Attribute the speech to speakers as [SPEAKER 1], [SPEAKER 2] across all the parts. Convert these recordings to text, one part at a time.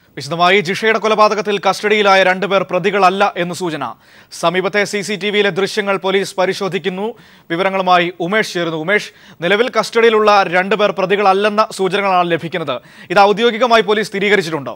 [SPEAKER 1] വിശദമായി ജിഷയുടെ കൊലപാതകത്തിൽ കസ്റ്റഡിയിലായ രണ്ടുപേർ പ്രതികളല്ല എന്ന് സൂചന സമീപത്തെ സി സി ടി വിയിലെ ദൃശ്യങ്ങൾ പോലീസ് പരിശോധിക്കുന്നു വിവരങ്ങളുമായി ഉമേഷ് ചേരുന്നു ഉമേഷ് നിലവിൽ കസ്റ്റഡിയിലുള്ള രണ്ടുപേർ പ്രതികളല്ലെന്ന സൂചനകളാണ് ലഭിക്കുന്നത് ഇത് ഔദ്യോഗികമായി പോലീസ് സ്ഥിരീകരിച്ചിട്ടുണ്ടോ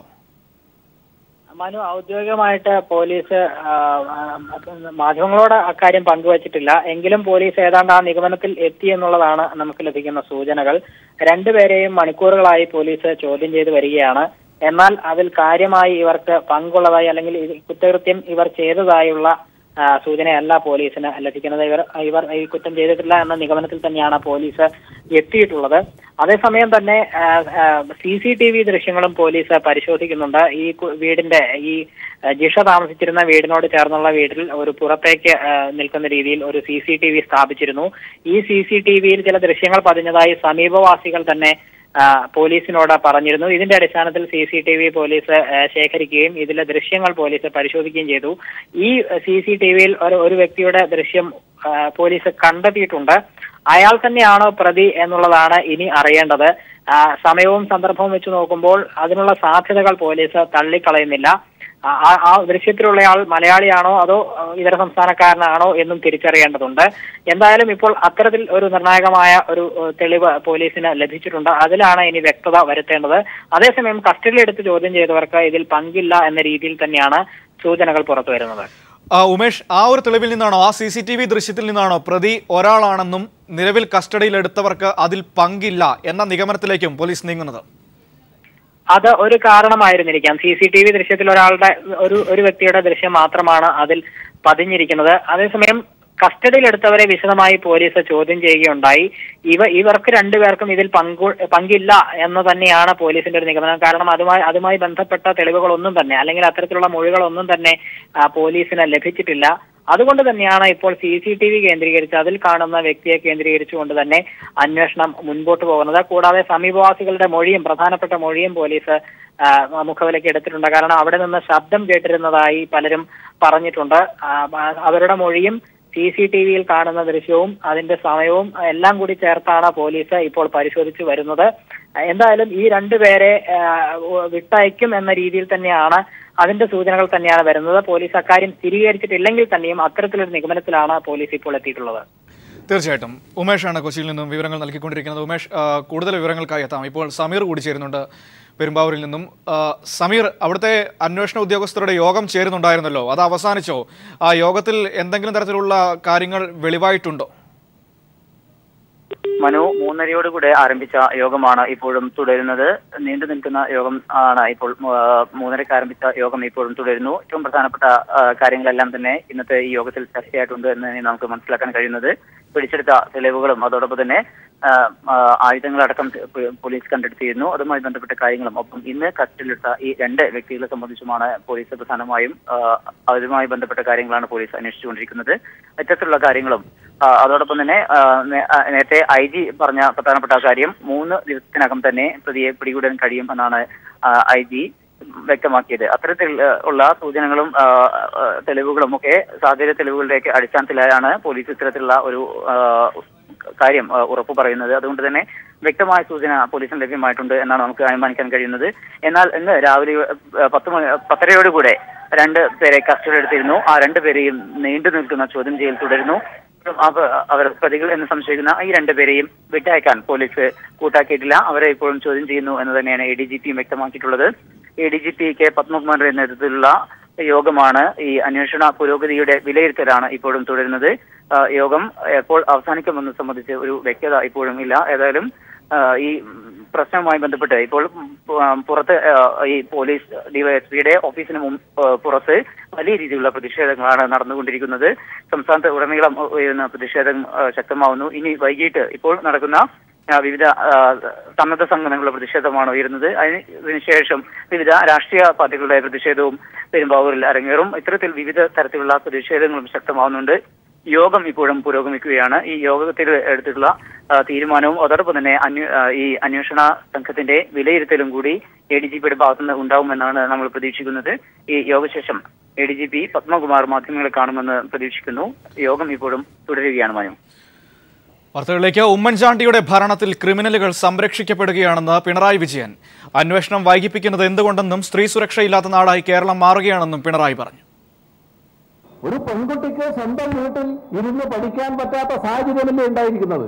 [SPEAKER 2] മനു ഔദ്യോഗികമായിട്ട് പോലീസ് ആ, ആ, മാധ്യമങ്ങളോട് അക്കാര്യം പങ്കുവച്ചിട്ടില്ല എങ്കിലും പോലീസ് ഏതാണ്ട് ആ നിഗമനത്തിൽ എത്തി എന്നുള്ളതാണ് നമുക്ക് ലഭിക്കുന്ന സൂചനകൾ രണ്ടുപേരെയും മണിക്കൂറുകളായി പോലീസ് ചോദ്യം ചെയ്ത് വരികയാണ് എന്നാൽ അതിൽ കാര്യമായി ഇവർക്ക് പങ്കുള്ളതായി അല്ലെങ്കിൽ ഈ കുറ്റകൃത്യം ഇവർ ചെയ്തതായുള്ള ആ, സൂചനയല്ല പോലീസിന് ലഭിക്കുന്നത് ഇവർ ഇവർ ഈ കുറ്റം ചെയ്തിട്ടില്ല എന്ന നിഗമനത്തിൽ തന്നെയാണ് പോലീസ് എത്തിയിട്ടുള്ളത് അതേസമയം തന്നെ സി സി ടി വി ദൃശ്യങ്ങളും പോലീസ് പരിശോധിക്കുന്നുണ്ട് ഈ കു- വീടിന്റെ ഈ ആ, ജിഷ താമസിച്ചിരുന്ന വീടിനോട് ചേർന്നുള്ള വീട്ടിൽ ഒരു പുറത്തേക്ക് ആ, നിൽക്കുന്ന രീതിയിൽ ഒരു സി സി ടി വി സ്ഥാപിച്ചിരുന്നു ഈ സി സി ടി വിയിൽ ചില ദൃശ്യങ്ങൾ പതിഞ്ഞതായി സമീപവാസികൾ തന്നെ ആ, പോലീസിനോട് പറഞ്ഞിരുന്നു ഇതിന്റെ അടിസ്ഥാനത്തിൽ C C T V police ആ, ശേഖരിക്കുകയും ഇതിലെ ദൃശ്യങ്ങൾ പോലീസ് പരിശോധിക്കുകയും ചെയ്തു ഈ സി സി ടി വിയിൽ ഒരു ഒരു വ്യക്തിയുടെ ദൃശ്യം ആ, പോലീസ് കണ്ടെത്തിയിട്ടുണ്ട് അയാൾ തന്നെയാണോ പ്രതി എന്നുള്ളതാണ് ഇനി അറിയേണ്ടത് ആ, സമയവും സന്ദർഭവും വെച്ച് നോക്കുമ്പോൾ അതിനുള്ള സാധ്യതകൾ പോലീസ് തള്ളിക്കളയുന്നില്ല ആ- ആ- ആ ദൃശ്യത്തിലുള്ളയാൾ മലയാളിയാണോ അതോ ആ, ഇതര സംസ്ഥാനക്കാരനാണോ എന്നും തിരിച്ചറിയേണ്ടതുണ്ട് എന്തായാലും ഇപ്പോൾ അത്തരത്തിൽ ഒരു നിർണായകമായ ഒരു ഏഹ്, തെളിവ് പോലീസിന് ലഭിച്ചിട്ടുണ്ട് അതിലാണ് ഇനി വ്യക്തത വരുത്തേണ്ടത് അതേസമയം കസ്റ്റഡിയിലെടുത്ത് ചോദ്യം ചെയ്തവർക്ക് ഇതിൽ പങ്കില്ല എന്ന രീതിയിൽ തന്നെയാണ് സൂചനകൾ പുറത്തു വരുന്നത്
[SPEAKER 1] ആ, ഉമേഷ് ആ ഒരു തെളിവിൽ നിന്നാണോ ആ സി സി ടി വി ദൃശ്യത്തിൽ നിന്നാണോ പ്രതി ഒരാളാണെന്നും നിലവിൽ കസ്റ്റഡിയിലെടുത്തവർക്ക് അതിൽ പങ്കില്ല എന്ന നിഗമനത്തിലേക്കും പോലീസ് നീങ്ങുന്നത്
[SPEAKER 2] അത് ഒരു കാരണമായിരുന്നിരിക്കാം സി സി ടി വി ദൃശ്യത്തിൽ ഒരാളുടെ ഒരു ഒരു വ്യക്തിയുടെ ദൃശ്യം മാത്രമാണ് അതിൽ പതിഞ്ഞിരിക്കുന്നത് അതേസമയം കസ്റ്റഡിയിലെടുത്തവരെ വിശദമായി പോലീസ് ചോദ്യം ചെയ്യുകയുണ്ടായി ഇവ ഇവർക്ക് രണ്ടുപേർക്കും ഇതിൽ പങ്കു പങ്കില്ല എന്ന് തന്നെയാണ് പോലീസിന്റെ ഒരു നിഗമനം കാരണം അതുമായി അതുമായി ബന്ധപ്പെട്ട തെളിവുകളൊന്നും തന്നെ അല്ലെങ്കിൽ അത്തരത്തിലുള്ള മൊഴികളൊന്നും തന്നെ ആ, പോലീസിന് ലഭിച്ചിട്ടില്ല അതുകൊണ്ട് തന്നെയാണ് ഇപ്പോൾ സി സി ടി വി കേന്ദ്രീകരിച്ച് അതിൽ കാണുന്ന വ്യക്തിയെ കേന്ദ്രീകരിച്ചുകൊണ്ട് തന്നെ അന്വേഷണം മുൻപോട്ട് പോകുന്നത് കൂടാതെ സമീപവാസികളുടെ മൊഴിയും പ്രധാനപ്പെട്ട മൊഴിയും പോലീസ് ആ, മുഖവിലയ്ക്ക് എടുത്തിട്ടുണ്ട് കാരണം അവിടെ നിന്ന് ശബ്ദം കേട്ടിരുന്നതായി പലരും പറഞ്ഞിട്ടുണ്ട് ആ, ആ, അവരുടെ മൊഴിയും സി സി ടി വിയിൽ കാണുന്ന ദൃശ്യവും അതിന്റെ സമയവും എല്ലാം കൂടി ചേർത്താണ് പോലീസ് ഇപ്പോൾ പരിശോധിച്ചു വരുന്നത് എന്തായാലും ഈ രണ്ടുപേരെ ആ, വിട്ടയക്കും എന്ന രീതിയിൽ തന്നെയാണ് അതിന്റെ സൂചനകൾ തന്നെയാണ് വരുന്നത് പോലീസ് അക്കാര്യം സ്ഥിരീകരിച്ചിട്ടില്ലെങ്കിൽ തന്നെയും അത്തരത്തിലൊരു നിഗമനത്തിലാണ് പോലീസ് ഇപ്പോൾ എത്തിയിട്ടുള്ളത്
[SPEAKER 1] തീർച്ചയായിട്ടും ഉമേഷാണ് കൊച്ചിയിൽ നിന്നും വിവരങ്ങൾ നൽകിക്കൊണ്ടിരിക്കുന്നത് ഉമേഷ് ആ, കൂടുതൽ വിവരങ്ങൾക്കായി എത്താം ഇപ്പോൾ സമീർ കൂടി ചേരുന്നുണ്ട് പെരുമ്പാവൂരിൽ നിന്നും ആ, സമീർ അവിടുത്തെ അന്വേഷണ ഉദ്യോഗസ്ഥരുടെ യോഗം ചേരുന്നുണ്ടായിരുന്നല്ലോ അത് അവസാനിച്ചോ ആ യോഗത്തിൽ എന്തെങ്കിലും തരത്തിലുള്ള കാര്യങ്ങൾ വെളിവായിട്ടുണ്ടോ
[SPEAKER 3] മനു മൂന്നരയോട് കൂടെ ആരംഭിച്ച യോഗമാണ് ഇപ്പോഴും തുടരുന്നത് നീണ്ടു നിൽക്കുന്ന യോഗം ആണ് ഇപ്പോൾ ആ, മൂന്നരയ്ക്ക് ആരംഭിച്ച യോഗം ഇപ്പോഴും തുടരുന്നു ഏറ്റവും പ്രധാനപ്പെട്ട ആ, കാര്യങ്ങളെല്ലാം തന്നെ ഇന്നത്തെ ഈ യോഗത്തിൽ ചർച്ചയായിട്ടുണ്ട് എന്ന് തന്നെ നമുക്ക് മനസ്സിലാക്കാൻ കഴിയുന്നത് പിടിച്ചെടുത്ത തെളിവുകളും അതോടൊപ്പം തന്നെ ആ, ആ, ആയുധങ്ങളടക്കം പോ- പോലീസ് കണ്ടെടുത്തിരുന്നു അതുമായി ബന്ധപ്പെട്ട കാര്യങ്ങളും ഒപ്പം ഇന്ന് കസ്റ്റഡിയിലെടുത്ത ഈ രണ്ട് വ്യക്തികളെ സംബന്ധിച്ചുമാണ് പോലീസ് പ്രധാനമായും ആ, അവരുമായി ബന്ധപ്പെട്ട കാര്യങ്ങളാണ് പോലീസ് അന്വേഷിച്ചുകൊണ്ടിരിക്കുന്നത് ഇത്തരത്തിലുള്ള കാര്യങ്ങളും ആ, അതോടൊപ്പം തന്നെ ആ, നേ- ആ, നേരത്തെ ഐ ജി പറഞ്ഞ പ്രധാനപ്പെട്ട കാര്യം മൂന്ന് ദിവസത്തിനകം തന്നെ പ്രതിയെ പിടികൂടാൻ കഴിയും എന്നാണ് ഐ ജി വ്യക്തമാക്കിയത് അത്തരത്തിൽ ആ, ഉള്ള സൂചനകളും ആ, ആ, തെളിവുകളും ഒക്കെ സാധ്യത തെളിവുകളുടെയൊക്കെ അടിസ്ഥാനത്തിലാണ് പോലീസ് ഇത്തരത്തിലുള്ള ഒരു ആ, കാര്യം ആ, ഉറപ്പു പറയുന്നത് അതുകൊണ്ട് തന്നെ വ്യക്തമായ സൂചന പോലീസിന് ലഭ്യമായിട്ടുണ്ട് എന്നാണ് നമുക്ക് അനുമാനിക്കാൻ കഴിയുന്നത് എന്നാൽ ഇന്ന് രാവിലെ ആ, പത്ത് മണി പത്തരയോടുകൂടെ രണ്ട് പേരെ കസ്റ്റഡി എടുത്തിരുന്നു ആ രണ്ട് പേരെയും നീണ്ടു നിൽക്കുന്ന ചോദ്യം ചെയ്യൽ തുടരുന്നു അവ- അവർ പ്രതികൾ എന്ന് സംശയിക്കുന്ന ഈ രണ്ടുപേരെയും വിട്ടയക്കാൻ പോലീസ് കൂട്ടാക്കിയിട്ടില്ല അവരെ ഇപ്പോഴും ചോദ്യം ചെയ്യുന്നു എന്ന് തന്നെയാണ് എ ഡി ജി പിയും വ്യക്തമാക്കിയിട്ടുള്ളത് A D G P K പത്മകുമാറിന്റെ നേതൃത്വത്തിലുള്ള യോഗമാണ് ഈ അന്വേഷണ പുരോഗതിയുടെ വിലയിരുത്തലാണ് ഇപ്പോഴും തുടരുന്നത് ആ, യോഗം എപ്പോൾ അവസാനിക്കുമെന്ന് സംബന്ധിച്ച് ഒരു വ്യക്തത ഇപ്പോഴും ഇല്ല ഏതായാലും ആ, ഈ പ്രശ്നവുമായി ബന്ധപ്പെട്ട് ഇപ്പോൾ ആ, പുറത്ത് ആ, ഈ പോലീസ് ഡിവൈഎസ്പിയുടെ ഓഫീസിന് മുമ്പ് ആ, പുറത്ത് വലിയ രീതിയിലുള്ള പ്രതിഷേധങ്ങളാണ് നടന്നുകൊണ്ടിരിക്കുന്നത് സംസ്ഥാനത്ത് ഉടനീളം ഉയരുന്ന പ്രതിഷേധം ആ, ശക്തമാവുന്നു ഇനി വൈകിട്ട് ഇപ്പോൾ നടക്കുന്ന ആ, വിവിധ ആ, സന്നദ്ധ സംഘടനകളുടെ പ്രതിഷേധമാണ് ഉയരുന്നത് അതിന് ഇതിനുശേഷം വിവിധ രാഷ്ട്രീയ പാർട്ടികളുടെ പ്രതിഷേധവും പെരുമ്പാവൂരിൽ അരങ്ങേറും ഇത്തരത്തിൽ വിവിധ തരത്തിലുള്ള പ്രതിഷേധങ്ങളും ശക്തമാവുന്നുണ്ട് യോഗം ഇപ്പോഴും പുരോഗമിക്കുകയാണ് ഈ യോഗത്തിൽ എടുത്തിട്ടുള്ള ആ, തീരുമാനവും അതോടൊപ്പം തന്നെ അന്വേ- ആ, ഈ അന്വേഷണ സംഘത്തിന്റെ വിലയിരുത്തലും കൂടി എ ഡി ജി പിയുടെ ഭാഗത്തുനിന്ന് ഉണ്ടാവുമെന്നാണ് നമ്മൾ പ്രതീക്ഷിക്കുന്നത് ഈ യോഗശേഷം A D G P Padmakumar മാധ്യമങ്ങളെ കാണുമെന്ന് പ്രതീക്ഷിക്കുന്നു യോഗം ഇപ്പോഴും തുടരുകയാണ് മനു
[SPEAKER 1] വാർത്തകളിലേക്ക് ഉമ്മൻചാണ്ടിയുടെ ഭരണത്തിൽ ക്രിമിനലുകൾ സംരക്ഷിക്കപ്പെടുകയാണെന്ന് പിണറായി വിജയൻ അന്വേഷണം വൈകിപ്പിക്കുന്നത് എന്തുകൊണ്ടെന്നും സ്ത്രീ സുരക്ഷയില്ലാത്ത നാടായി കേരളം മാറുകയാണെന്നും പിണറായി പറഞ്ഞു
[SPEAKER 4] ഒരു പെൺകുട്ടിക്ക് സ്വന്തം വീട്ടിൽ ഇരുന്ന് പഠിക്കാൻ പറ്റാത്ത സാഹചര്യമല്ലേ ഉണ്ടായിരിക്കുന്നത്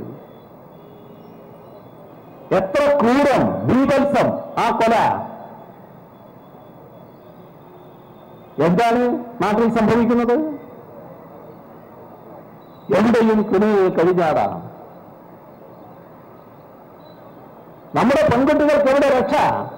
[SPEAKER 4] എത്ര ക്രൂരം ബീഭത്സം ആ കൊല എന്താണ് നാട്ടിൽ സംഭവിക്കുന്നത് എവിടെയും ക്രിമിനൽ കഴിഞ്ഞാടാം നമ്മുടെ പെൺകുട്ടികൾക്ക് എവിടെ രക്ഷ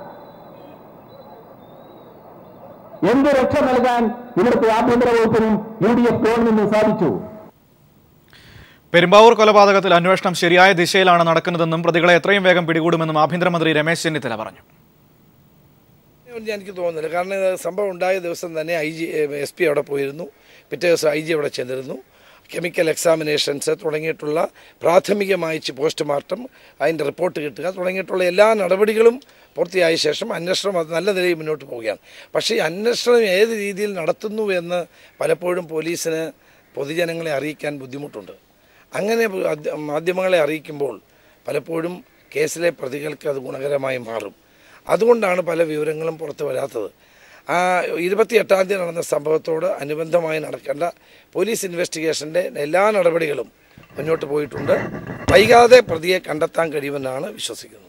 [SPEAKER 4] എന്ത് രക്ഷ നൽകാൻ ഇവിടുത്തെ ആഭ്യന്തര വകുപ്പിനും യു ഡി എഫ് ഗവൺമെന്റിനും സാധിച്ചു
[SPEAKER 1] പെരുമ്പാവൂർ കൊലപാതകത്തിൽ അന്വേഷണം ശരിയായ ദിശയിലാണ് നടക്കുന്നതെന്നും പ്രതികളെ എത്രയും വേഗം പിടികൂടുമെന്നും ആഭ്യന്തരമന്ത്രി രമേശ് ചെന്നിത്തല പറഞ്ഞു
[SPEAKER 5] ഞാൻ എനിക്ക് തോന്നുന്നില്ല കാരണം ഇത് സംഭവം ഉണ്ടായ ദിവസം തന്നെ ഐ ജി എസ് പി അവിടെ പോയിരുന്നു പിറ്റേ ദിവസം ഐ ജി അവിടെ ചെന്നിരുന്നു കെമിക്കൽ എക്സാമിനേഷൻസ് തുടങ്ങിയിട്ടുള്ള പ്രാഥമികമായി ചി- പോസ്റ്റ്മോർട്ടം അതിൻ്റെ റിപ്പോർട്ട് കിട്ടുക തുടങ്ങിയിട്ടുള്ള എല്ലാ നടപടികളും പൂർത്തിയായ ശേഷം അന്വേഷണം അത് നല്ല നിലയിൽ മുന്നോട്ട് പോവുകയാണ് പക്ഷേ ഈ അന്വേഷണം ഏത് രീതിയിൽ നടത്തുന്നു എന്ന് പലപ്പോഴും പോലീസിന് പൊതുജനങ്ങളെ അറിയിക്കാൻ ബുദ്ധിമുട്ടുണ്ട് അങ്ങനെ മാധ്യ- മാധ്യമങ്ങളെ അറിയിക്കുമ്പോൾ പലപ്പോഴും കേസിലെ പ്രതികൾക്ക് അത് ഗുണകരമായി മാറും അതുകൊണ്ടാണ് പല വിവരങ്ങളും പുറത്തു വരാത്തത് ആ ഇരുപത്തിയെട്ടാം തീയതി നടന്ന സംഭവത്തോട് അനുബന്ധമായി നടക്കേണ്ട പോലീസ് ഇൻവെസ്റ്റിഗേഷൻ്റെ എല്ലാ നടപടികളും മുന്നോട്ട് പോയിട്ടുണ്ട് വൈകാതെ പ്രതിയെ കണ്ടെത്താൻ കഴിയുമെന്നാണ് വിശ്വസിക്കുന്നത്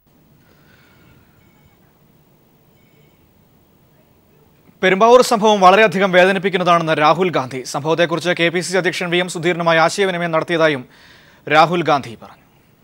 [SPEAKER 1] പെരുമ്പാവൂർ സംഭവം വളരെയധികം വേദനിപ്പിക്കുന്നതാണെന്ന് രാഹുൽ ഗാന്ധി സംഭവത്തെക്കുറിച്ച് കെ പി സി സി അധ്യക്ഷൻ വി എം സുധീരനുമായി ആശയവിനിമയം നടത്തിയതായും രാഹുൽ ഗാന്ധി പറഞ്ഞു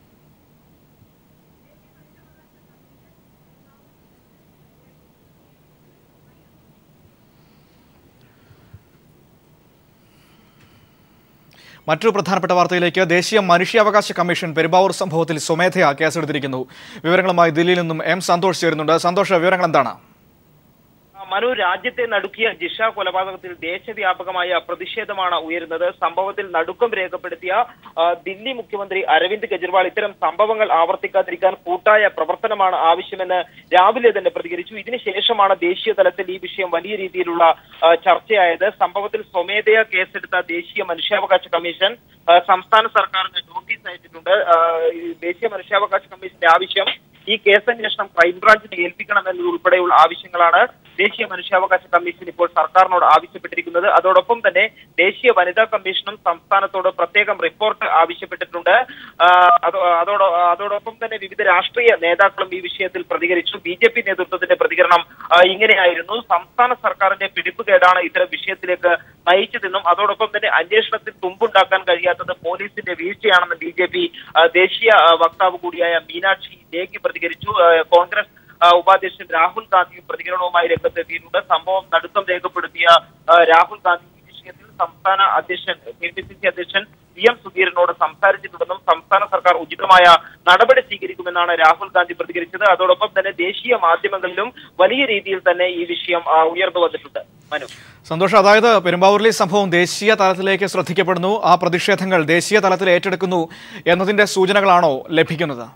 [SPEAKER 1] മറ്റൊരു പ്രധാനപ്പെട്ട വാർത്തയിലേക്ക് ദേശീയ മനുഷ്യാവകാശ കമ്മീഷൻ പെരുമ്പാവൂർ സംഭവത്തിൽ സ്വമേധയാ കേസെടുത്തിരിക്കുന്നു വിവരങ്ങളുമായി ദില്ലിയിൽ നിന്നും എം സന്തോഷ് ചേരുന്നുണ്ട് സന്തോഷ് വിവരങ്ങൾ എന്താണ്
[SPEAKER 6] മനു രാജ്യത്തെ നടുക്കിയ ജിഷ കൊലപാതകത്തിൽ ദേശവ്യാപകമായ പ്രതിഷേധമാണ് ഉയരുന്നത് സംഭവത്തിൽ നടുക്കം രേഖപ്പെടുത്തിയ ആ, ദില്ലി മുഖ്യമന്ത്രി അരവിന്ദ് കെജ്രിവാൾ ഇത്തരം സംഭവങ്ങൾ ആവർത്തിക്കാതിരിക്കാൻ കൂട്ടായ പ്രവർത്തനമാണ് ആവശ്യമെന്ന് രാവിലെ തന്നെ പ്രതികരിച്ചു ഇതിനുശേഷമാണ് ദേശീയ തലത്തിൽ ഈ വിഷയം വലിയ രീതിയിലുള്ള ആ, ചർച്ചയായത് സംഭവത്തിൽ സ്വമേധയാ കേസെടുത്ത ദേശീയ മനുഷ്യാവകാശ കമ്മീഷൻ ആ, സംസ്ഥാന സർക്കാരിന് നോട്ടീസ് അയച്ചിട്ടുണ്ട് ആ, ഈ ദേശീയ മനുഷ്യാവകാശ കമ്മീഷന്റെ ആവശ്യം ഈ കേസന്വേഷണം ക്രൈംബ്രാഞ്ചിനെ ഏൽപ്പിക്കണം എന്നതുൾപ്പെടെയുള്ള ആവശ്യങ്ങളാണ് ദേശീയ മനുഷ്യാവകാശ കമ്മീഷൻ ഇപ്പോൾ സർക്കാരിനോട് ആവശ്യപ്പെട്ടിരിക്കുന്നത് അതോടൊപ്പം തന്നെ ദേശീയ വനിതാ കമ്മീഷനും സംസ്ഥാനത്തോട് പ്രത്യേകം റിപ്പോർട്ട് ആവശ്യപ്പെട്ടിട്ടുണ്ട് ആ, അതോ- അതോടൊ അതോടൊപ്പം തന്നെ വിവിധ രാഷ്ട്രീയ നേതാക്കളും ഈ വിഷയത്തിൽ പ്രതികരിച്ചു ബി ജെ പി നേതൃത്വത്തിന്റെ പ്രതികരണം ആ, ഇങ്ങനെയായിരുന്നു സംസ്ഥാന സർക്കാരിന്റെ പിടിപ്പുകേടാണ് ഇത്തരം വിഷയത്തിലേക്ക് നയിച്ചതെന്നും അതോടൊപ്പം തന്നെ അന്വേഷണത്തിൽ തുമ്പുണ്ടാക്കാൻ കഴിയാത്തത് പോലീസിന്റെ വീഴ്ചയാണെന്ന് ബി ജെ പി ദേശീയ ആ, വക്താവ് കൂടിയായ മീനാക്ഷി ലേഖി പ്രതികരിച്ചു ആ, കോൺഗ്രസ് ആ, ഉപാധ്യക്ഷൻ രാഹുൽ ഗാന്ധിയും പ്രതികരണവുമായി രംഗത്തെത്തിയിട്ടുണ്ട് സംഭവം നടുക്കം രേഖപ്പെടുത്തിയ ആ, രാഹുൽ ഗാന്ധി ഈ വിഷയത്തിൽ സംസ്ഥാന അധ്യക്ഷൻ കെ പി സി സി അധ്യക്ഷൻ വി എം സുധീരനോട് സംസാരിച്ചിട്ടുണ്ടെന്നും സംസ്ഥാന സർക്കാർ ഉചിതമായ നടപടി സ്വീകരിക്കുമെന്നാണ് രാഹുൽ ഗാന്ധി പ്രതികരിച്ചത് അതോടൊപ്പം തന്നെ ദേശീയ മാധ്യമങ്ങളിലും വലിയ രീതിയിൽ തന്നെ ഈ വിഷയം ആ, ഉയർന്നു വന്നിട്ടുണ്ട് മനു
[SPEAKER 1] സന്തോഷം അതായത് പെരുമ്പാവൂരിലെ ഈ സംഭവം ദേശീയ തലത്തിലേക്ക് ശ്രദ്ധിക്കപ്പെടുന്നു ആ പ്രതിഷേധങ്ങൾ ദേശീയ തലത്തിൽ ഏറ്റെടുക്കുന്നു എന്നതിന്റെ സൂചനകളാണോ ലഭിക്കുന്നത്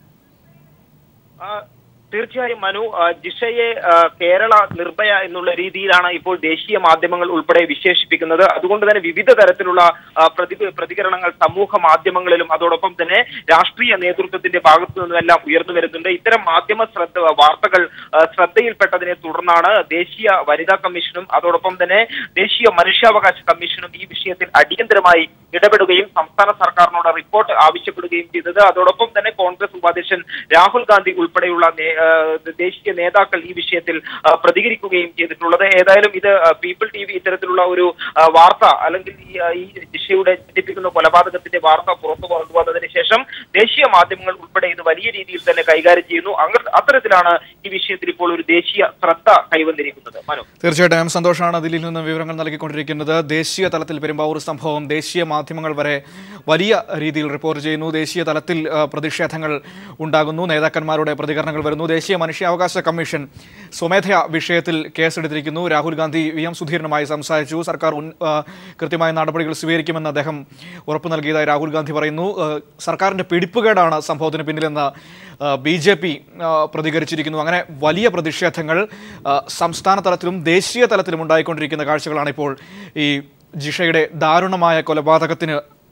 [SPEAKER 6] ആ, തീർച്ചയായും മനു ആ, ജിഷയെ ആ, കേരള നിർഭയ എന്നുള്ള രീതിയിലാണ് ഇപ്പോൾ ദേശീയ മാധ്യമങ്ങൾ ഉൾപ്പെടെ വിശേഷിപ്പിക്കുന്നത് അതുകൊണ്ട് തന്നെ വിവിധ തരത്തിലുള്ള ആ, പ്രതി പ്രതികരണങ്ങൾ സമൂഹ മാധ്യമങ്ങളിലും അതോടൊപ്പം തന്നെ രാഷ്ട്രീയ നേതൃത്വത്തിന്റെ ഭാഗത്തു നിന്നുമെല്ലാം ഉയർന്നു വരുന്നുണ്ട് ഇത്തരം മാധ്യമ ശ്രദ്ധ വാർത്തകൾ ആ, ശ്രദ്ധയിൽപ്പെട്ടതിനെ തുടർന്നാണ് ദേശീയ വനിതാ കമ്മീഷനും അതോടൊപ്പം തന്നെ ദേശീയ മനുഷ്യാവകാശ കമ്മീഷനും ഈ വിഷയത്തിൽ അടിയന്തരമായി ഇടപെടുകയും സംസ്ഥാന സർക്കാരിനോട് റിപ്പോർട്ട് ആവശ്യപ്പെടുകയും ചെയ്തത് അതോടൊപ്പം തന്നെ കോൺഗ്രസ് ഉപാധ്യക്ഷൻ രാഹുൽ ഗാന്ധി ഉൾപ്പെടെയുള്ള നേ- ആ, ദേശീയ നേതാക്കൾ ഈ വിഷയത്തിൽ ആ, പ്രതികരിക്കുകയും ചെയ്തിട്ടുള്ളത് ഏതായാലും ഇത് ആ, പീപ്പിൾ ടി വി ഇത്തരത്തിലുള്ള ഒരു ആ, വാർത്ത അല്ലെങ്കിൽ ഈ ആ, ഈ ദിശയുടെ ചിന്തിപ്പിക്കുന്ന കൊലപാതകത്തിന്റെ വാർത്ത പുറത്തു കൊണ്ടുവന്നതിന് ശേഷം ദേശീയ മാധ്യമങ്ങൾ ഉൾപ്പെടെ ഇത് വലിയ രീതിയിൽ തന്നെ കൈകാര്യം ചെയ്യുന്നു അങ്ങ- അത്തരത്തിലാണ് ഈ വിഷയത്തിൽ ഇപ്പോൾ ഒരു ദേശീയ ശ്രദ്ധ കൈവന്നിരിക്കുന്നത് മനു
[SPEAKER 1] തീർച്ചയായിട്ടും എം സന്തോഷാണ് ദില്ലിയിൽ നിന്ന് വിവരങ്ങൾ നൽകിക്കൊണ്ടിരിക്കുന്നത് ദേശീയ തലത്തിൽ പെരുമ്പാവൂർ സംഭവം ദേശീയ മാധ്യമങ്ങൾ വരെ വലിയ രീതിയിൽ റിപ്പോർട്ട് ചെയ്യുന്നു ദേശീയ തലത്തിൽ ആ, പ്രതിഷേധങ്ങൾ ഉണ്ടാകുന്നു നേതാക്കന്മാരുടെ പ്രതികരണങ്ങൾ വരുന്നു ദേശീയ മനുഷ്യാവകാശ കമ്മീഷൻ സ്വമേധയാ വിഷയത്തിൽ കേസെടുത്തിരിക്കുന്നു രാഹുൽ ഗാന്ധി വി എം സുധീരനുമായി സംസാരിച്ചു സർക്കാർ ഉൻ- ആ, കൃത്യമായ നടപടികൾ സ്വീകരിക്കുമെന്ന് അദ്ദേഹം ഉറപ്പു നൽകിയതായി രാഹുൽ ഗാന്ധി പറയുന്നു ആ, സർക്കാരിന്റെ പിടിപ്പുകേടാണ് സംഭവത്തിന് പിന്നിലെന്ന് ബി ജെ പി പ്രതികരിച്ചിരിക്കുന്നു അങ്ങനെ വലിയ പ്രതിഷേധങ്ങൾ ആ, സംസ്ഥാന തലത്തിലും ദേശീയ തലത്തിലും ഉണ്ടായിക്കൊണ്ടിരിക്കുന്ന കാഴ്ചകളാണ് ഇപ്പോൾ ഈ ജിഷയുടെ ദാരുണമായ കൊലപാതകത്തിന്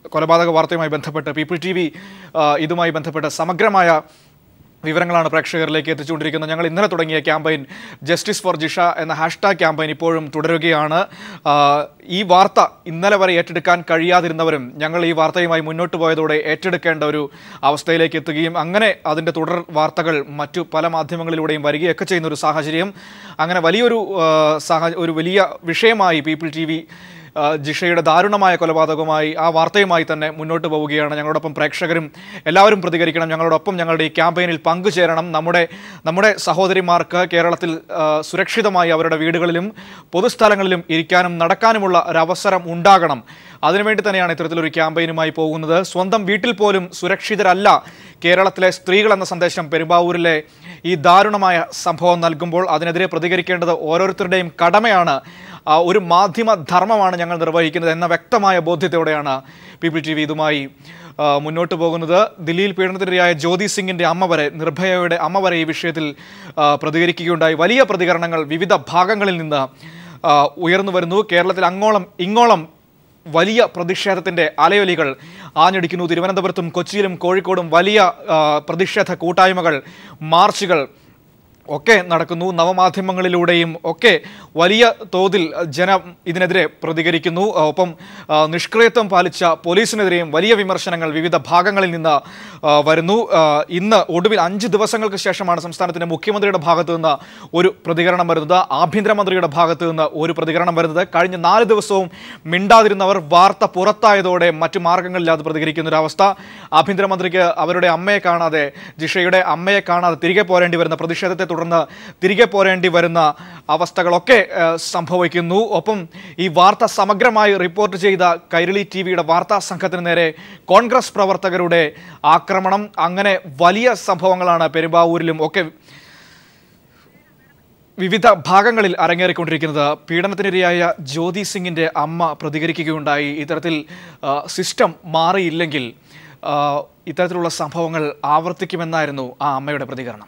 [SPEAKER 1] കൊലപാതക വാർത്തയുമായി ബന്ധപ്പെട്ട് പീപ്പിൾ ടി വി ഇതുമായി ബന്ധപ്പെട്ട് സമഗ്രമായ വിവരങ്ങളാണ് പ്രേക്ഷകരിലേക്ക് എത്തിച്ചുകൊണ്ടിരിക്കുന്നത് ഞങ്ങൾ ഇന്നലെ തുടങ്ങിയ ക്യാമ്പയിൻ ജസ്റ്റിസ് ഫോർ ജിഷ എന്ന ഹാഷ്ടാഗ് ക്യാമ്പയിൻ ഇപ്പോഴും തുടരുകയാണ് ആ, ഈ വാർത്ത ഇന്നലെ വരെ ഏറ്റെടുക്കാൻ കഴിയാതിരുന്നവരും ഞങ്ങൾ ഈ വാർത്തയുമായി മുന്നോട്ട് പോയതോടെ ഏറ്റെടുക്കേണ്ട ഒരു അവസ്ഥയിലേക്ക് എത്തുകയും അങ്ങനെ അതിൻ്റെ തുടർ വാർത്തകൾ മറ്റു പല മാധ്യമങ്ങളിലൂടെയും വരികയൊക്കെ ചെയ്യുന്ന ഒരു സാഹചര്യം അങ്ങനെ വലിയൊരു ആ, സാഹ ഒരു വലിയ വിഷയമായി പീപ്പിൾ ടി വി ആ, ജിഷയുടെ ദാരുണമായ കൊലപാതകവുമായി ആ വാർത്തയുമായി തന്നെ മുന്നോട്ട് പോവുകയാണ് ഞങ്ങളോടൊപ്പം പ്രേക്ഷകരും എല്ലാവരും പ്രതികരിക്കണം ഞങ്ങളോടൊപ്പം ഞങ്ങളുടെ ഈ ക്യാമ്പയിനിൽ പങ്കുചേരണം നമ്മുടെ നമ്മുടെ സഹോദരിമാർക്ക് കേരളത്തിൽ ആ, സുരക്ഷിതമായി അവരുടെ വീടുകളിലും പൊതുസ്ഥലങ്ങളിലും ഇരിക്കാനും നടക്കാനുമുള്ള ഒരവസരം ഉണ്ടാകണം അതിനുവേണ്ടി തന്നെയാണ് ഇത്തരത്തിലൊരു ക്യാമ്പയിനുമായി പോകുന്നത് സ്വന്തം വീട്ടിൽ പോലും സുരക്ഷിതരല്ല കേരളത്തിലെ സ്ത്രീകൾ എന്ന സന്ദേശം പെരുമ്പാവൂരിലെ ഈ ദാരുണമായ സംഭവം നൽകുമ്പോൾ അതിനെതിരെ പ്രതികരിക്കേണ്ടത് ഓരോരുത്തരുടെയും കടമയാണ് ആ, ഒരു മാധ്യമ ധർമ്മമാണ് ഞങ്ങൾ നിർവഹിക്കുന്നത് എന്ന വ്യക്തമായ ബോധ്യത്തോടെയാണ് പീപ്പിൾ ടി വി ഇതുമായി ആ, മുന്നോട്ട് പോകുന്നത് ദില്ലിയിൽ പീഡനത്തിനിരയായ ജ്യോതി സിംഗിന്റെ അമ്മ വരെ നിർഭയയുടെ അമ്മ വരെ ഈ വിഷയത്തിൽ ആ, പ്രതികരിക്കുകയുണ്ടായി വലിയ പ്രതികരണങ്ങൾ വിവിധ ഭാഗങ്ങളിൽ നിന്ന് ആ, ഉയർന്നു വരുന്നു കേരളത്തിൽ അങ്ങോളം ഇങ്ങോളം വലിയ പ്രതിഷേധത്തിന്റെ അലയൊലികൾ ആഞ്ഞടിക്കുന്നു തിരുവനന്തപുരത്തും കൊച്ചിയിലും കോഴിക്കോടും വലിയ ആ, പ്രതിഷേധ കൂട്ടായ്മകൾ മാർച്ചുകൾ ഒക്കെ നടക്കുന്നു നവമാധ്യമങ്ങളിലൂടെയും ഒക്കെ വലിയ തോതിൽ ജനം ഇതിനെതിരെ പ്രതികരിക്കുന്നു ആ, ഒപ്പം ആ, നിഷ്ക്രിയത്വം പാലിച്ച പോലീസിനെതിരെയും വലിയ വിമർശനങ്ങൾ വിവിധ ഭാഗങ്ങളിൽ നിന്ന് ആ, വരുന്നു ആ, ഇന്ന് ഒടുവിൽ അഞ്ച് ദിവസങ്ങൾക്ക് ശേഷമാണ് സംസ്ഥാനത്തിന്റെ മുഖ്യമന്ത്രിയുടെ ഭാഗത്ത് നിന്ന് ഒരു പ്രതികരണം വരുന്നത് ആഭ്യന്തരമന്ത്രിയുടെ ഭാഗത്ത് നിന്ന് ഒരു പ്രതികരണം വരുന്നത് കഴിഞ്ഞ നാല് ദിവസവും മിണ്ടാതിരുന്നവർ വാർത്ത പുറത്തായതോടെ മറ്റു മാർഗങ്ങളില്ലാതെ പ്രതികരിക്കുന്ന ഒരു അവസ്ഥ ആഭ്യന്തരമന്ത്രിക്ക് അവരുടെ അമ്മയെ കാണാതെ ജിഷയുടെ അമ്മയെ കാണാതെ തിരികെ പോരേണ്ടി വരുന്ന പ്രതിഷേധത്തെ തുടർന്ന് തിരികെ പോരേണ്ടി വരുന്ന അവസ്ഥകളൊക്കെ ഏഹ്, സംഭവിക്കുന്നു ഒപ്പം ഈ വാർത്ത സമഗ്രമായി റിപ്പോർട്ട് ചെയ്ത കൈരളി ടി വിയുടെ വാർത്താ സംഘത്തിന് നേരെ കോൺഗ്രസ് പ്രവർത്തകരുടെ ആക്രമണം അങ്ങനെ വലിയ സംഭവങ്ങളാണ് പെരുമ്പാവൂരിലും ഒക്കെ വിവിധ ഭാഗങ്ങളിൽ അരങ്ങേറിക്കൊണ്ടിരിക്കുന്നത് പീഡനത്തിനിരയായ ജ്യോതി സിംഗിന്റെ അമ്മ പ്രതികരിക്കുകയുണ്ടായി ഇത്തരത്തിൽ ആ, സിസ്റ്റം മാറിയില്ലെങ്കിൽ ആ, ഇത്തരത്തിലുള്ള സംഭവങ്ങൾ ആവർത്തിക്കുമെന്നായിരുന്നു ആ അമ്മയുടെ പ്രതികരണം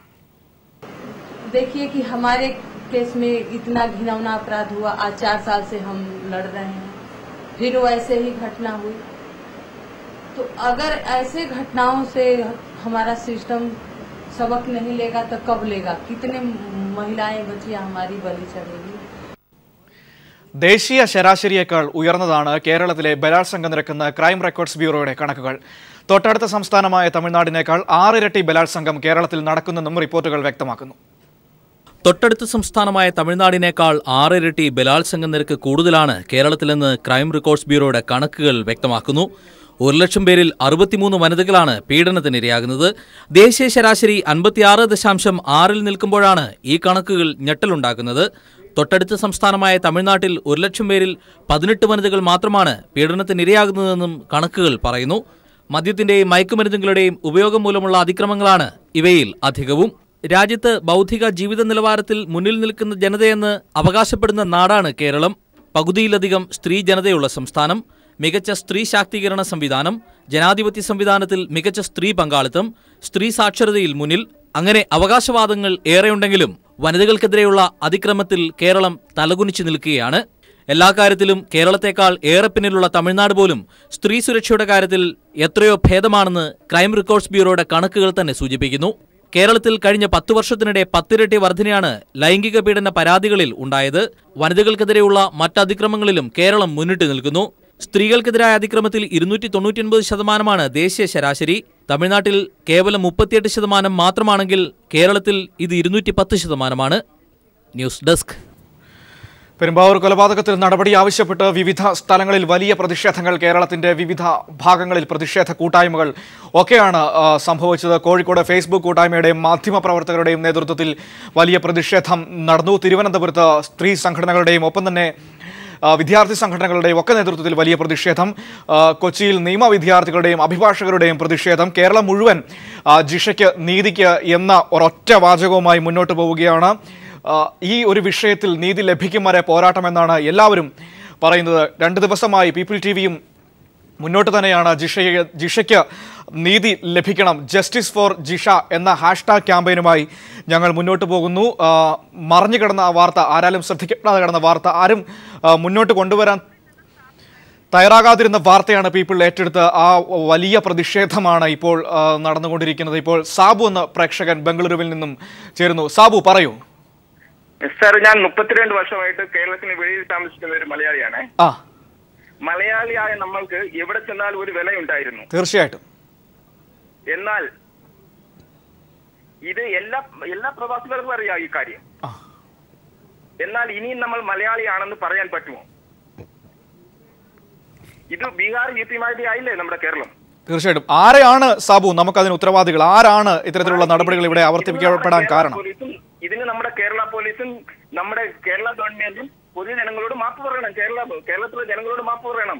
[SPEAKER 7] देखिए कि हमारे केस में इतना घिनौना अपराध हुआ आज चार साल से हम लड़ रहे हैं फिर वो ऐसे ही घटना हुई तो अगर ऐसे घटनाओं से हमारा सिस्टम सबक नहीं लेगा तो कब लेगा कितने महिलाएं बच्चियां हमारी बलि चढ़ेगी
[SPEAKER 1] ദേശീയ ശരാശരിയേക്കാൾ ഉയർന്നതാണ് കേരളത്തിലെ ബലാത്സംഗ നിരക്കുന്ന ക്രൈം റെക്കോർഡ്സ് ബ്യൂറോയുടെ കണക്കുകൾ തൊട്ടടുത്ത സംസ്ഥാനമായ തമിഴ്നാടിനേക്കാൾ ആറിരട്ടി ബലാത്സംഗം കേരളത്തിൽ നടക്കുന്നെന്നും റിപ്പോർട്ടുകൾ വ്യക്തമാക്കുന്നു
[SPEAKER 8] തൊട്ടടുത്ത സംസ്ഥാനമായ തമിഴ്നാടിനേക്കാൾ ആറിരട്ടി ബലാത്സംഗ നിരക്ക് കൂടുതലാണ് കേരളത്തിലെന്ന് ക്രൈം റെക്കോർഡ്സ് ബ്യൂറോയുടെ കണക്കുകൾ വ്യക്തമാക്കുന്നു ഒരു ലക്ഷം പേരിൽ അറുപത്തിമൂന്ന് വനിതകളാണ് പീഡനത്തിനിരയാകുന്നത് ദേശീയ ശരാശരി അൻപത്തിയാറ് ദശാംശം ആറിൽ നിൽക്കുമ്പോഴാണ് ഈ കണക്കുകൾ ഞെട്ടലുണ്ടാക്കുന്നത് തൊട്ടടുത്ത സംസ്ഥാനമായ തമിഴ്നാട്ടിൽ ഒരു ലക്ഷം പേരിൽ പതിനെട്ട് വനിതകൾ മാത്രമാണ് പീഡനത്തിനിരയാകുന്നതെന്നും കണക്കുകൾ പറയുന്നു മദ്യത്തിന്റെയും മയക്കുമരുന്നുകളുടെയും ഉപയോഗം മൂലമുള്ള അതിക്രമങ്ങളാണ് ഇവയിൽ അധികവും രാജ്യത്ത് ബൗദ്ധിക ജീവിത നിലവാരത്തിൽ മുന്നിൽ നിൽക്കുന്ന ജനതയെന്ന് അവകാശപ്പെടുന്ന നാടാണ് കേരളം പകുതിയിലധികം സ്ത്രീ ജനതയുള്ള സംസ്ഥാനം മികച്ച സ്ത്രീ ശാക്തീകരണ സംവിധാനം ജനാധിപത്യ സംവിധാനത്തിൽ മികച്ച സ്ത്രീ പങ്കാളിത്തം സ്ത്രീ സാക്ഷരതയിൽ മുന്നിൽ അങ്ങനെ അവകാശവാദങ്ങൾ ഏറെയുണ്ടെങ്കിലും വനിതകൾക്കെതിരെയുള്ള അതിക്രമത്തിൽ കേരളം തലകുനിച്ചു നിൽക്കുകയാണ് എല്ലാ കാര്യത്തിലും കേരളത്തെക്കാൾ ഏറെ പിന്നിലുള്ള തമിഴ്നാട് പോലും സ്ത്രീ സുരക്ഷയുടെ കാര്യത്തിൽ എത്രയോ ഭേദമാണെന്ന് ക്രൈം റെക്കോർഡ്സ് ബ്യൂറോയുടെ കണക്കുകൾ തന്നെ സൂചിപ്പിക്കുന്നു കേരളത്തിൽ കഴിഞ്ഞ പത്തു വർഷത്തിനിടെ പത്തിരട്ടി വർധനയാണ് ലൈംഗിക പീഡന പരാതികളിൽ ഉണ്ടായത് വനിതകൾക്കെതിരെയുള്ള മറ്റ് അതിക്രമങ്ങളിലും കേരളം മുന്നിട്ട് നിൽക്കുന്നു സ്ത്രീകൾക്കെതിരായ അതിക്രമത്തിൽ ഇരുന്നൂറ്റി തൊണ്ണൂറ്റിയൊൻപത് ശതമാനമാണ് ദേശീയ ശരാശരി തമിഴ്നാട്ടിൽ കേവലം മുപ്പത്തിയെട്ട് ശതമാനം മാത്രമാണെങ്കിൽ കേരളത്തിൽ ഇത് ഇരുന്നൂറ്റി പത്ത് ശതമാനമാണ് ന്യൂസ് ഡെസ്ക്
[SPEAKER 1] പെരുമ്പാവൂർ കൊലപാതകത്തിൽ നടപടി ആവശ്യപ്പെട്ട് വിവിധ സ്ഥലങ്ങളിൽ വലിയ പ്രതിഷേധങ്ങൾ കേരളത്തിന്റെ വിവിധ ഭാഗങ്ങളിൽ പ്രതിഷേധ കൂട്ടായ്മകൾ ഒക്കെയാണ് ആ, സംഭവിച്ചത് കോഴിക്കോട് ഫേസ്ബുക്ക് കൂട്ടായ്മയുടെയും മാധ്യമ പ്രവർത്തകരുടെയും നേതൃത്വത്തിൽ വലിയ പ്രതിഷേധം നടന്നു തിരുവനന്തപുരത്ത് സ്ത്രീ സംഘടനകളുടെയും ഒപ്പം തന്നെ ആ, വിദ്യാർത്ഥി സംഘടനകളുടെയും ഒക്കെ നേതൃത്വത്തിൽ വലിയ പ്രതിഷേധം ആ, കൊച്ചിയിൽ നിയമ വിദ്യാർത്ഥികളുടെയും അഭിഭാഷകരുടെയും പ്രതിഷേധം കേരളം മുഴുവൻ ആ, ജിഷയ്ക്ക് നീതിക്ക് എന്ന ഒരൊറ്റ വാചകവുമായി മുന്നോട്ട് പോവുകയാണ് ആ, ഈ ഒരു വിഷയത്തിൽ നീതി ലഭിക്കും വരെ പോരാട്ടമെന്നാണ് എല്ലാവരും പറയുന്നത് രണ്ട് ദിവസമായി പീപ്പിൾ ടി വിയും മുന്നോട്ട് തന്നെയാണ് ജിഷയെ ജിഷയ്ക്ക് നീതി ലഭിക്കണം ജസ്റ്റിസ് ഫോർ ജിഷ എന്ന ഹാഷ്ടാഗ് ക്യാമ്പയിനുമായി ഞങ്ങൾ മുന്നോട്ട് പോകുന്നു ആ, മറഞ്ഞു കിടന്ന ആ വാർത്ത ആരാലും ശ്രദ്ധിക്കാതെ കിടന്ന വാർത്ത ആരും ആ, മുന്നോട്ട് കൊണ്ടുവരാൻ തയ്യാറാകാതിരുന്ന വാർത്തയാണ് പീപ്പിൾ ഏറ്റെടുത്ത് ആ വലിയ പ്രതിഷേധമാണ് ഇപ്പോൾ ആ, നടന്നുകൊണ്ടിരിക്കുന്നത് ഇപ്പോൾ സാബു എന്ന പ്രേക്ഷകൻ ബംഗളൂരുവിൽ നിന്നും ചേരുന്നു സാബു പറയൂ
[SPEAKER 9] സാർ ഞാൻ മുപ്പത്തിരണ്ട് വർഷമായിട്ട് കേരളത്തിന് വെളിയിൽ താമസിക്കുന്ന ഒരു മലയാളിയാണ്
[SPEAKER 1] ആ
[SPEAKER 9] മലയാളിയായ നമ്മൾക്ക് എവിടെ ചെന്നാലും ഒരു വിലയുണ്ടായിരുന്നു
[SPEAKER 1] തീർച്ചയായിട്ടും
[SPEAKER 9] എന്നാൽ ഇത് എല്ലാ എല്ലാ പ്രവാസികൾക്കും അറിയാം ഈ കാര്യം
[SPEAKER 1] ആ.
[SPEAKER 9] എന്നാൽ ഇനിയും നമ്മൾ മലയാളിയാണെന്ന് പറയാൻ പറ്റുമോ ഇത് ബീഹാർ യു പിയുമായിട്ട് ആയില്ലേ നമ്മുടെ കേരളം
[SPEAKER 1] തീർച്ചയായിട്ടും ആരെയാണ് സാബു നമുക്കതിന് ഉത്തരവാദികൾ ആരാണ് ഇത്തരത്തിലുള്ള നടപടികൾ ഇവിടെ ആവർത്തിക്കപ്പെടാൻ
[SPEAKER 9] ഇതിന്
[SPEAKER 1] കാരണം
[SPEAKER 9] പോലീസും ഇതിന് നമ്മുടെ കേരള പോലീസും നമ്മുടെ കേരള ഗവൺമെന്റും പൊതുജനങ്ങളോട് മാപ്പ് പറയണം കേരള കേരളത്തിലെ ജനങ്ങളോട് മാപ്പ് പറയണം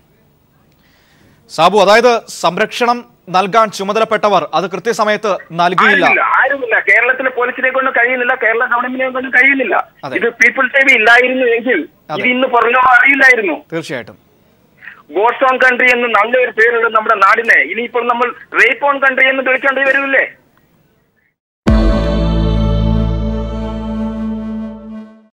[SPEAKER 1] സാബു അതായത് സംരക്ഷണം നൽകാൻ ചുമതലപ്പെട്ടവർ അത് കൃത്യസമയത്ത് നൽകിയില്ല
[SPEAKER 9] ആരുമില്ല ആരുമില്ല കേരളത്തിലെ പോലീസിനെ കൊണ്ട് കഴിയുന്നില്ല കേരള ഗവൺമെന്റിനെ കൊണ്ട് കഴിയുന്നില്ല
[SPEAKER 1] അതെ.
[SPEAKER 9] ഇത് പീപ്പിൾ ടി വി ഇല്ലായിരുന്നു എങ്കിൽ
[SPEAKER 1] അതെ.
[SPEAKER 9] ഇത് ഇന്ന് പറഞ്ഞോ അറിയില്ലായിരുന്നു
[SPEAKER 1] തീർച്ചയായിട്ടും
[SPEAKER 9] ഗോഡ്സ് ഓൺ കൺട്രി എന്ന് നല്ലൊരു പേരുള്ള നമ്മുടെ നാടിനെ ഇനിയിപ്പോൾ നമ്മൾ റേപ്പ് ഓൺ കൺട്രി എന്ന് വിളിക്കേണ്ടി വരില്ലേ